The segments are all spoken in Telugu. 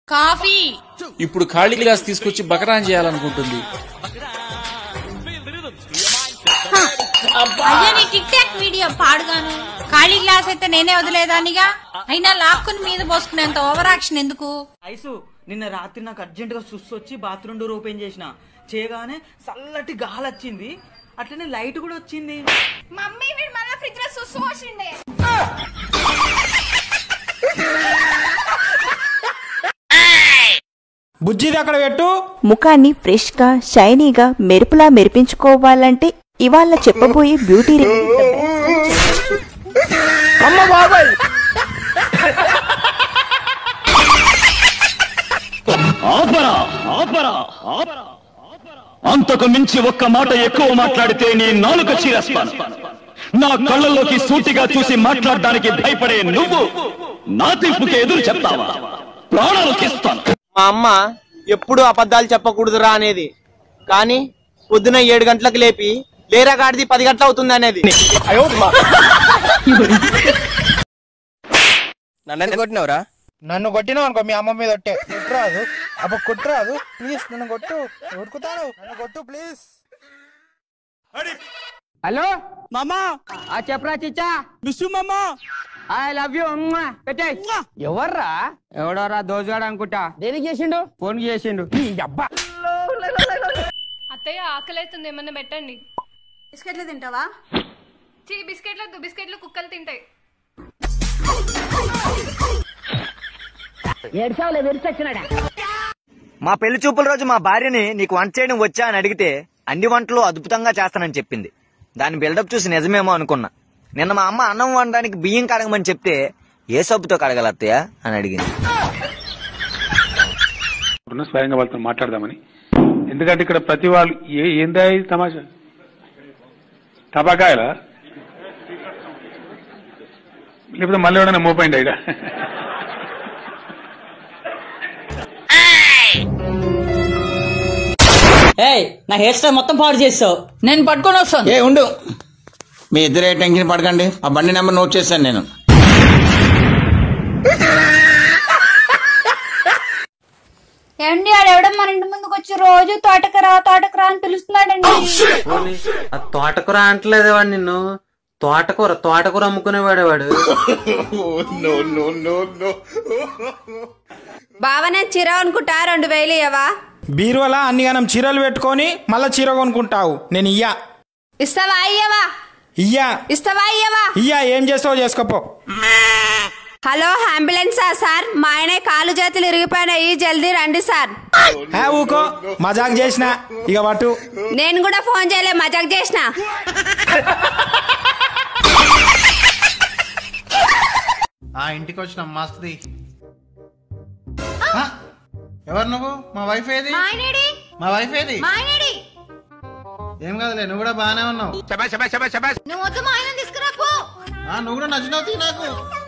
కాఫీ ఇప్పుడు ఖాళీ గ్లాస్ తీసుకొచ్చి బకరాన్ చేయాలనుకుంటుంది అయ్యా నీ టిక్ టాక్ వీడియో పాడుగాను ఖాళీ గ్లాస్ అయితే నేనే వదిలేదానిగా అయినా లాక్కుని మీద పోసుకునేంత ఓవర్ యాక్షన్ ఎందుకు ఐసు నిన్న రాత్రి నాకు అర్జెంట్ గా సుస్సు వచ్చి బాత్రూమ్ డోర్ ఓపెన్ చేసిన చేయగానే చల్లటి గాలి వచ్చింది అట్లనే లైట్ కూడా వచ్చింది మమ్మీ వీడు మళ్ళీ ఫ్రిడ్జ్ లో సుస్సు పోసిండే బుజ్జిది అక్కడ పెట్టు ముఖాన్ని ఫ్రెష్ గా షైనీగా మెరుపులా మెరిపించుకోవాలంటే ఇవాళ చెప్పబోయే బ్యూటీ అమ్మ బాబాయ్ ఆపరా ఆపరా ఆపరా అంతకు మించి ఒక్క మాట ఎక్కువ మాట్లాడితే నీ నాలుక చీరేస్తాను నా కళ్ళల్లోకి సూటిగా చూసి మాట్లాడడానికి భయపడే నువ్వు నా తీర్పుకి ఎదురు చెప్తావా ప్రాణాలు తీస్తాను మా అమ్మ ఎప్పుడు అబద్ధాలు చెప్పకూడదురా అనేది కానీ పొద్దున ఏడు గంటలకు లేపి లేరా గాడిది పది గంటలు అవుతుంది అనేది నన్ను కొట్టినవరా నన్ను కొట్టినావు అనుకో మీ అమ్మ మీద ఒట్టే కుట్రాదు అబ్బ కుట్రాదు ప్లీజ్ నన్ను కొట్టు ఉరుకుతాను నన్ను కొట్టు ప్లీజ్ హలో మామా ఆ చెప్పరా చిచ్చా మిస్ మామా ఐ లవ్ యూ పెట్టే ఎవర్రా ఎవడోరా దోజుగాడు అనుకుంటా దేనికి చేసిండు ఫోన్ చేసిండు ఈ అబ్బా అత్తయ్య ఆకలి ఏమన్నా పెట్టండి బిస్కెట్లు తింటావా చీ బిస్కెట్లు బిస్కెట్లు కుక్కలు తింటాయి ఏడ్చావులే విరిచొచ్చినాడా మా పెళ్లి చూపుల రోజు మా భార్యని నీకు వంట చేయడం వచ్చా అని అడిగితే అన్ని వంటలు అద్భుతంగా చేస్తానని చెప్పింది దాని బిల్డప్ చూసి నిజమేమో అనుకున్నా నిన్న మా అమ్మ అన్నం వండడానికి బియ్యం కడగమని చెప్తే ఏ సబ్బుతో కడగలత్తయ్య అని అడిగింది ఉన్న స్వయంగా వాళ్ళతో మాట్లాడదామని ఎందుకంటే ఇక్కడ ప్రతి వాళ్ళు ఏ ఏందా ఇది తమాషా టపాకాయలా లేకపోతే మళ్ళీ ఎవడైనా మోపోయింది ఇక్కడ ఏయ్ నా హెయిర్ స్టైల్ మొత్తం పాడు చేస్తావు నేను పట్టుకొని వస్తాను ఏ ఉండు మీ ఇద్దరే టెన్షన్ పడకండి ఆ బండి నెంబర్ నోట్ చేశాను నేను ఏమండి ఆడు ఎవడో మన ఇంటి ముందుకు వచ్చి రోజు తోటకరా తోటకరా అని పిలుస్తున్నాడండి ఆ తోటకూర అంటలేదు వాడు నిన్ను తోటకూర తోటకూర అమ్ముకునేవాడు వాడు బావనే చిరా అనుకుంటా రెండు వేలు ఇవ్వవా బీరువలా అన్ని గనం చీరలు పెట్టుకొని మళ్ళా చీర కొనుక్కుంటావు నేను ఇయ్యా ఇస్తావా అయ్యవా ఇయ్యా ఇస్తావా అయ్యవా ఇయ్యా ఏం చేస్తావో చేసుకోపో హలో అంబులెన్సా సార్ మా ఆయన కాలు చేతులు ఇరిగిపోయినాయి జల్దీ రండి సార్ హే ఊకో మజాక్ చేసిన ఇక పట్టు నేను కూడా ఫోన్ చేయలే మజాక్ చేసిన ఆ ఇంటికి వచ్చిన మస్తుది ఆ, ఎవరు నువ్వు మా వైఫ్ ఏది మా వైఫ్ ఏది ఏం కాదులే నువ్వు కూడా బాగానే ఉన్నావు నువ్వు వద్దు మా ఆయన తీసుకురాకు ఆ, నువ్వు కూడా నచ్చినావు తీ నాకు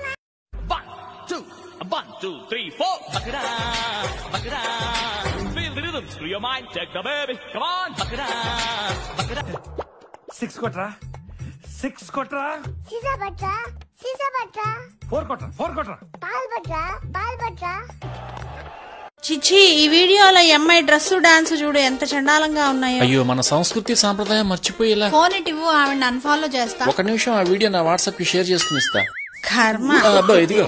One, two, three, four. Bakara, bakara. Feel the rhythm, screw your mind, check the baby. Come on, bakara, bakara. Six కొట్రా సిక్స్ కొట్రా సీసా పట్రా సీసా పట్రా ఫోర్ కొట్రా ఫోర్ కొట్రా పాలు పట్రా పాలు పట్రా చిచి ఈ వీడియోలో ఈ అమ్మాయి డ్రెస్ డాన్స్ చూడు ఎంత చండాలంగా ఉన్నాయో అయ్యో మన సంస్కృతి సాంప్రదాయం మర్చిపోయేలా ఫోన్ ఇటు ఇవ్వు ఆవిడ అన్ఫాలో చేస్తా ఒక నిమిషం ఆ వీడియో నా వాట్సాప్ కి షేర్ చేసుకుని ఇస్తా కర్మ ఆ, అబ్బా ఇదిగో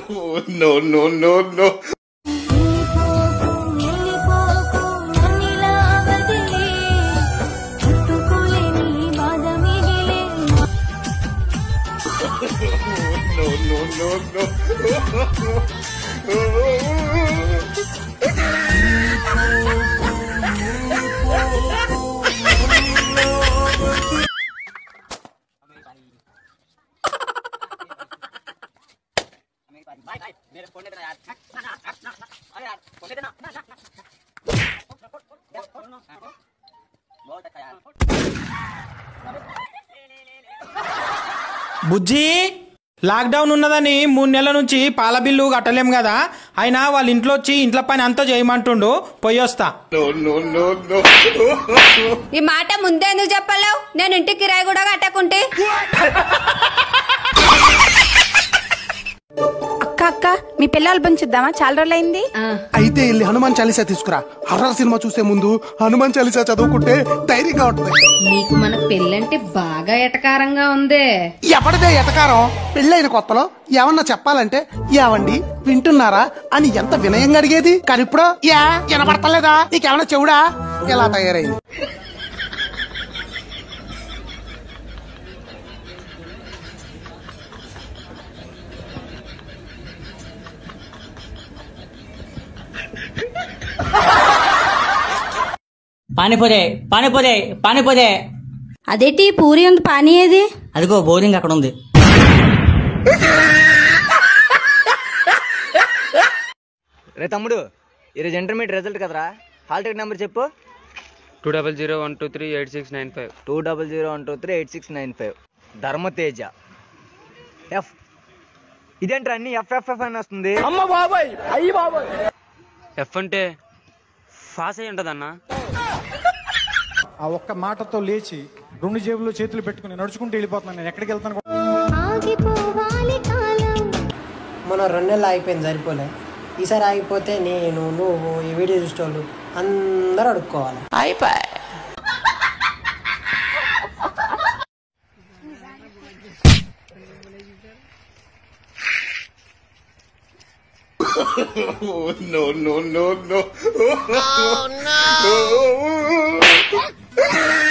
బుజ్జి లాక్డౌన్ ఉన్నదని మూడు నెలల నుంచి పాల బిల్లు కట్టలేం కదా అయినా వాళ్ళ ఇంట్లో వచ్చి ఇంట్లో పని అంతా చేయమంటుండు పోయొస్తా ఈ మాట ముందే ఎందుకు చెప్పలేవు నేను ఇంటికి కిరాయి కూడా కట్టకుంటే అక్క అక్క అక్క మీ పిల్ల ఆల్బమ్ చూద్దామా చాలా రోజులైంది అయితే వెళ్ళి హనుమాన్ చాలీసా తీసుకురా హర్రర్ సినిమా చూసే ముందు హనుమాన్ చాలీసా చదువుకుంటే ధైర్యంగా ఉంటుంది నీకు మన పెళ్ళంటే బాగా ఎటకారంగా ఉందే ఎవరిదే ఎటకారం పెళ్ళైన కొత్తలో ఏమన్నా చెప్పాలంటే ఏవండి వింటున్నారా అని ఎంత వినయంగా అడిగేది కానీ ఇప్పుడు యా వినపడతలేదా నీకేమన్నా చెవుడా ఇలా తయారైంది పానీపూరి పానీపూరి పానీపూరి అదేంటి పూరి ఉంది పానీ ఏది అదిగో బోరింగ్ అక్కడ ఉంది రే తమ్ముడు ఈరోజు ఇంటర్మీడియట్ రిజల్ట్ కదరా హాల్ టికెట్ నెంబర్ చెప్పు two double zero one two three eight six nine five two double zero one two three eight six nine five Dharmateja F ఇదేంట్రా అన్ని ఎఫ్ఎఫ్ఎఫ్ అని వస్తుంది అమ్మ బాబాయ్ అయ్యి బాబాయ్ ఎఫ్ అంటే ఫాస్ అయి ఉంటదన్నా ఆ ఒక్క మాటతో లేచి రెండు జేబుల్లో చేతులు పెట్టుకుని నడుచుకుంటూ వెళ్ళిపోతున్నాను నేను ఎక్కడికి వెళ్తాను కూడా- మన రెండు నెలలు ఆగిపోయింది సరిపోలే ఈసారి ఆగిపోతే నేను నువ్వు ఈ వీడియో చూసేవాళ్ళు అందరూ అడుక్కోవాలి అయిపోయి no, no, no, no. Oh, no.